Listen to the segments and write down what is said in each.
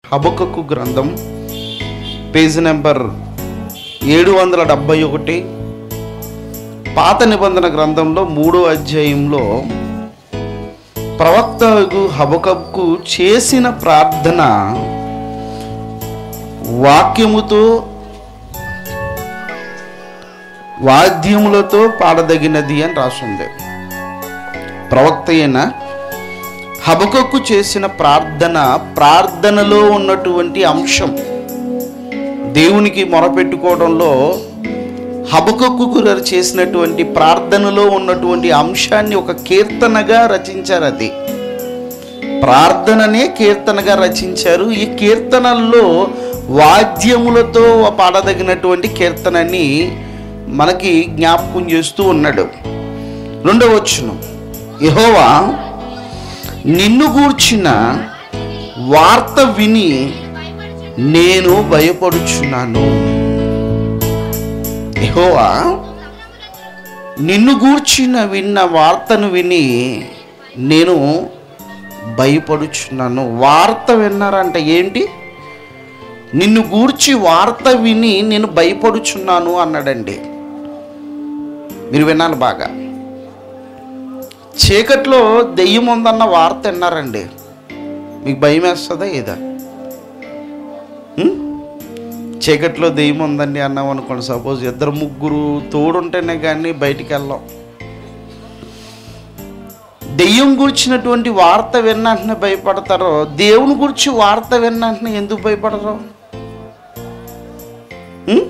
హబకకు గ్రంథం page number ఏడు వందల డెబ్భై ఒకటి పాత నిబంధన గ్రంథంలో మూడో అధ్యాయంలో ప్రవక్తకు హబకకు చేసిన ప్రార్థన వాక్యముతో వాద్యములతో పాడదగినది అని రాసుంది ప్రవక్త అయిన హబకకు చేసిన ప్రార్థన ప్రార్థనలో ఉన్నటువంటి అంశం దేవునికి మొరపెట్టుకోవడంలో హబకకు గారు చేసినటువంటి ప్రార్థనలో ఉన్నటువంటి అంశాన్ని ఒక కీర్తనగా రచించారు అది ప్రార్థననే కీర్తనగా రచించారు ఈ కీర్తనల్లో వాద్యములతో పాడదగినటువంటి కీర్తనని మనకి జ్ఞాపకం చేస్తూ ఉన్నాడు రెండవ వచ్చును యహోవా నిన్ను గూర్చిన వార్త విని నేను భయపడుచున్నాను యెహోవా నిన్ను గూర్చిన విన్న వార్తను విని నేను భయపడుచున్నాను వార్త విన్నారంటే ఏంటి నిన్ను గూర్చి వార్త విని నేను భయపడుచున్నాను అన్నాడండి మీరు వినాలి బాగా చీకట్లో దెయ్యం ఉందన్న వార్త విన్నారండి మీకు భయం వేస్తుందా ఏదా ఉం? చీకట్లో దెయ్యం ఉందండి అన్నాం అనుకోండి సపోజ్ ఇద్దరు ముగ్గురు తోడుంటేనే కానీ బయటికి వెళ్ళాం దెయ్యం గురించినటువంటి వార్త విన్న వెంటనే భయపడతారో దేవుని గురించి వార్త విన్న వెంటనే ఎందుకు భయపడరు ఉం?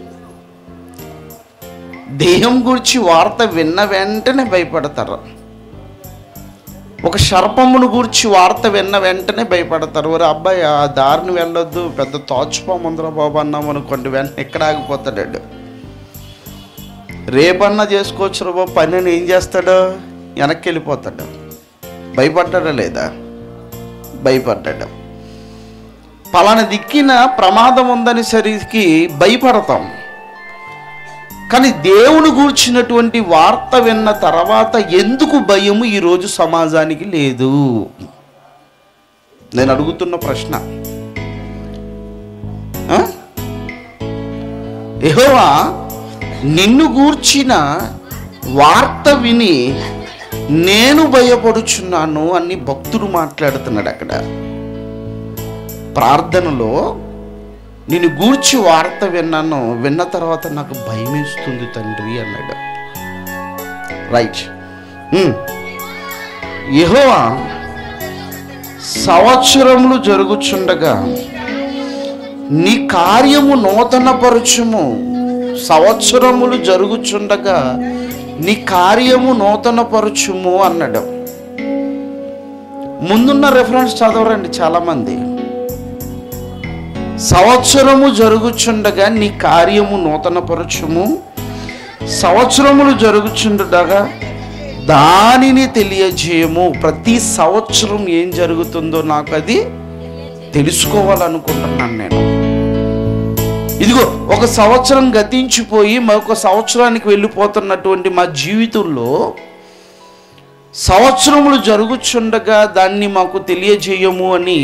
దెయ్యం గురించి వార్త విన్న వెంటనే భయపడతారు ఒక సర్పమును గూర్చి వార్త విన్న వెంటనే భయపడతారు ఒరే అబ్బాయి ఆ దారిని వెళ్ళొద్దు పెద్ద తోచుపాము ఉందిరా బాబు అన్నాం అనుకోండి వెంటనే ఎక్కడ ఆగిపోతాడు రేపన్నా చేసుకోవచ్చు బాబు పని అని ఏం చేస్తాడు వెనక్కి వెళ్ళిపోతాడు భయపడ్డాడా లేదా భయపడ్డాడు పలానా దిక్కిన ప్రమాదం ఉందని సరికి భయపడతాం కానీ దేవుని గూర్చినటువంటి వార్త విన్న తర్వాత ఎందుకు భయము ఈరోజు సమాజానికి లేదు నేను అడుగుతున్న ప్రశ్న ఆ? యెహోవా నిన్ను గూర్చిన వార్త విని నేను భయపడుచున్నాను అని భక్తుడు మాట్లాడుతున్నాడు అక్కడ ప్రార్థనలో నేను గూర్చి వార్త విన్నాను విన్న తర్వాత నాకు భయమేస్తుంది తండ్రి అన్నాడు రైట్ యెహోవా సంవత్సరములు జరుగుచుండగా నీ కార్యము నూతనపరచుము సంవత్సరములు జరుగుచుండగా నీ కార్యము నూతనపరచుము అన్నాడు ముందున్న రెఫరెన్స్ చదవరండి చాలామంది సంవత్సరము జరుగుచుండగా నీ కార్యము నూతనపరచుము సంవత్సరములు జరుగుచుండగా దానిని తెలియజేయము ప్రతి సంవత్సరం ఏం జరుగుతుందో నాకు అది తెలుసుకోవాలనుకుంటున్నాను నేను ఇదిగో ఒక సంవత్సరం గతించిపోయి మరొక సంవత్సరానికి వెళ్ళిపోతున్నటువంటి మా జీవితంలో సంవత్సరములు జరుగుచుండగా దాన్ని మాకు తెలియజేయము అని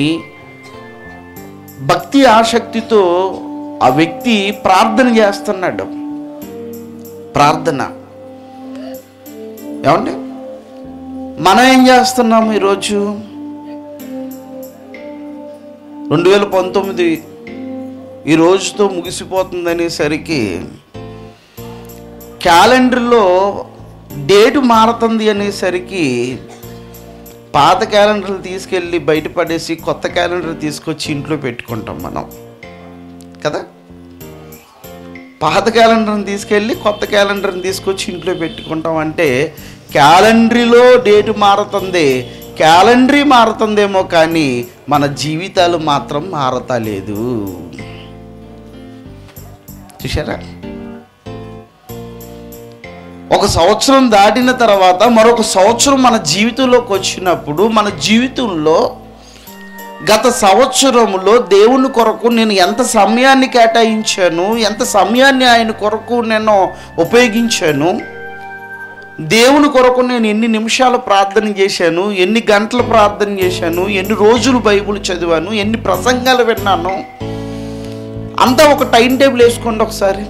భక్తి ఆసక్తితో ఆ వ్యక్తి ప్రార్థన చేస్తున్నాడు ప్రార్థన ఏమండి మనం ఏం చేస్తున్నాము ఈరోజు రెండు వేల పంతొమ్మిది ఈ రోజుతో ముగిసిపోతుందనేసరికి క్యాలెండర్లో డేటు మారుతుంది అనేసరికి పాత క్యాలెండర్లు తీసుకెళ్ళి బయటపడేసి కొత్త క్యాలెండర్ తీసుకొచ్చి ఇంట్లో పెట్టుకుంటాం మనం కదా పాత క్యాలెండర్ని తీసుకెళ్ళి కొత్త క్యాలెండర్ని తీసుకొచ్చి ఇంట్లో పెట్టుకుంటాం అంటే క్యాలెండరీలో డేటు మారుతుంది క్యాలెండరీ మారుతుందేమో కానీ మన జీవితాలు మాత్రం మారతలేదు చూసారా ఒక సంవత్సరం దాటిన తర్వాత మరొక సంవత్సరం మన జీవితంలోకి వచ్చినప్పుడు మన జీవితంలో గత సంవత్సరంలో దేవుని కొరకు నేను ఎంత సమయాన్ని కేటాయించాను ఎంత సమయాన్ని ఆయన కొరకు నేను ఉపయోగించాను దేవుని కొరకు నేను ఎన్ని నిమిషాలు ప్రార్థన చేశాను ఎన్ని గంటలు ప్రార్థన చేశాను ఎన్ని రోజులు బైబిల్ చదివాను ఎన్ని ప్రసంగాలు విన్నాను అంతా ఒక టైం టేబుల్ వేసుకోండి ఒకసారి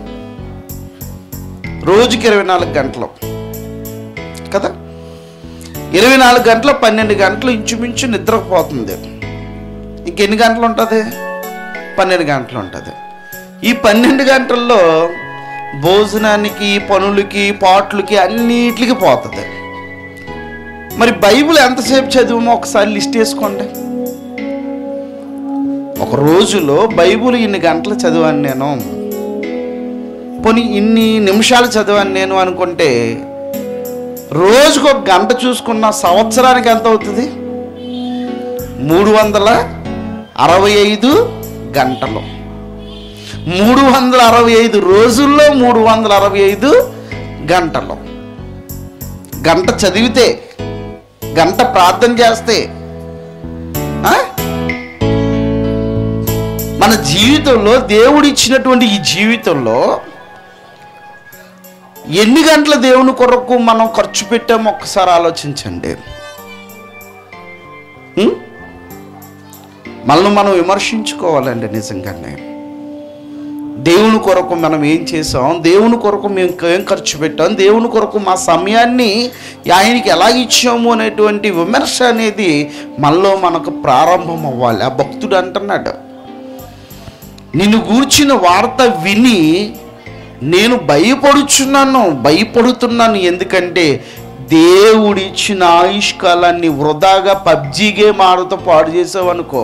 రోజుకి ఇరవై నాలుగు గంటలు కదా ఇరవై నాలుగు గంటలు పన్నెండు గంటలు ఇంచుమించు నిద్రపోతుంది ఇంకెన్ని గంటలు ఉంటుంది పన్నెండు గంటలు ఉంటుంది ఈ పన్నెండు గంటల్లో భోజనానికి పనులకి పాటలకి అన్నిటికి పోతుంది మరి బైబిల్ ఎంతసేపు చదివామో ఒకసారి లిస్ట్ వేసుకోండి ఒక రోజులో బైబిల్ ఇన్ని గంటలు చదివాను నేను పోనీ ఇన్ని నిమిషాలు చదివాను నేను అనుకుంటే రోజుకు ఒక గంట చూసుకున్న సంవత్సరానికి ఎంత అవుతుంది మూడు వందల అరవై ఐదు గంటలు మూడు వందల అరవై ఐదు రోజుల్లో మూడు వందల అరవై ఐదు గంటలు గంట చదివితే గంట ప్రార్థన చేస్తే ఆ? మన జీవితంలో దేవుడు ఇచ్చినటువంటి ఈ జీవితంలో ఎన్ని గంటల దేవుని కొరకు మనం ఖర్చు పెట్టామో ఒక్కసారి ఆలోచించండి ఉం? మనల్ని మనం విమర్శించుకోవాలండి నిజంగానే దేవుని కొరకు మనం ఏం చేసాం దేవుని కొరకు మేము ఏం ఖర్చు పెట్టాం దేవుని కొరకు మా సమయాన్ని ఆయనకి ఎలా ఇచ్చాము అనేటువంటి విమర్శ అనేది మనలో మనకు ప్రారంభం అవ్వాలి ఆ భక్తుడు అంటున్నాడు నిన్ను గూర్చిన వార్త విని నేను భయపడుచున్నాను భయపడుతున్నాను ఎందుకంటే దేవుడిచ్చిన ఆయుష్కాలాన్ని వృధాగా పబ్జీ గేమ్ ఆడుతూ పాడు చేసావనుకో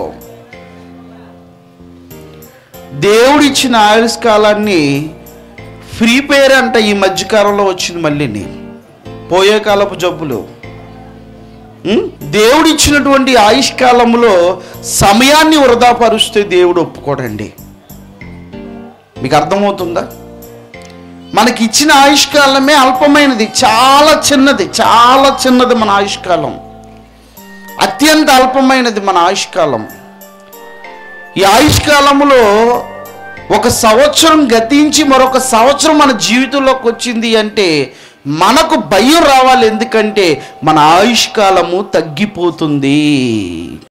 దేవుడిచ్చిన ఆయుష్కాలాన్ని ఫ్రీ ఫైర్ అంట ఈ మధ్యకాలంలో వచ్చింది మళ్ళీని పోయే కాలపు జబ్బులు ఉం? దేవుడిచ్చినటువంటి ఆయుష్కాలంలో సమయాన్ని వృధా పరుస్తే దేవుడు ఒప్పుకోడండి మీకు అర్థమవుతుందా మనకి ఇచ్చిన ఆయుష్కాలమే అల్పమైనది చాలా చిన్నది చాలా చిన్నది మన ఆయుష్కాలం అత్యంత అల్పమైనది మన ఆయుష్కాలం ఈ ఆయుష్కాలంలో ఒక సంవత్సరం గతించి మరొక సంవత్సరం మన జీవితంలోకి వచ్చింది అంటే మనకు భయం రావాలి ఎందుకంటే మన ఆయుష్కాలము తగ్గిపోతుంది